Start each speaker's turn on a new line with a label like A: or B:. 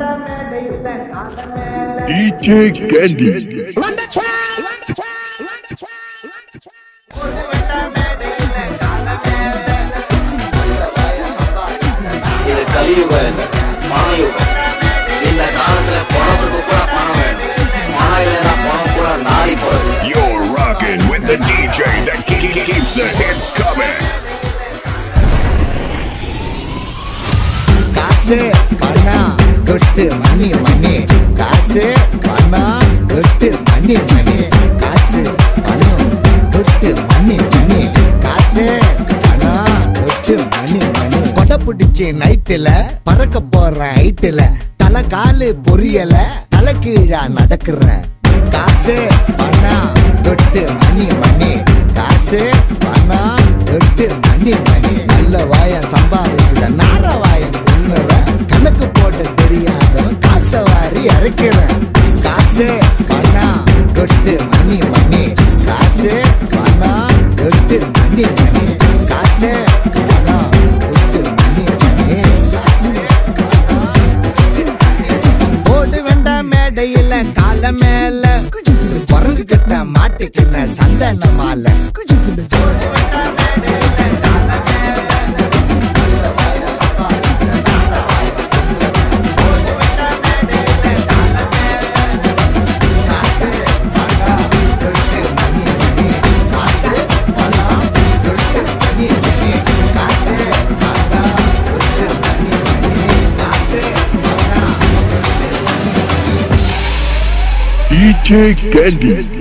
A: DJ Candy.
B: இது கலியுகம் இல்லை பணயுகம் இந்த காலத்துல பணத்துக்கு கூட பணம் வேணும் பணம் இல்லைன்னா பணம் கூட நாரி போகுது
A: You're rocking with the DJ that ke- ke- keeps the hits coming.
C: காசு பணம் கொட்டு மணி மணி காசு பணம் கொட்டு மணி மணி காசு பணம் கொட்டு மணி மணி காசு பணம் கொட்டு மணி மணி கொடை பிடிச்சி நைட்டுல பறக்க போற ஹைட்டுல தலை காலு பொரியல தலை கீழா நடக்கிறேன் காசு பணம் கொட்டு மணி மணி காசு பணம் கொட்டு மணி மணி நல்ல வாய சம்பாதிச்சுட நார வாயம் தின்னுறேன் கணக்கு போட்டு தெரியாதவன் காசை வாரி இறக்கிறேன் காசு பணம் கொட்டு மணி மணி காசு பணம் கொட்டு மணி மணி காசு பணம் கொட்டு மணி மணி காசு பணம் கொட்டு மணி மணி. ஓடு வேண்டாம் மேடையில கால மேல குரங்கு கிட்ட மாட்டிக்கின சந்தன மாலை
A: DJ Candy.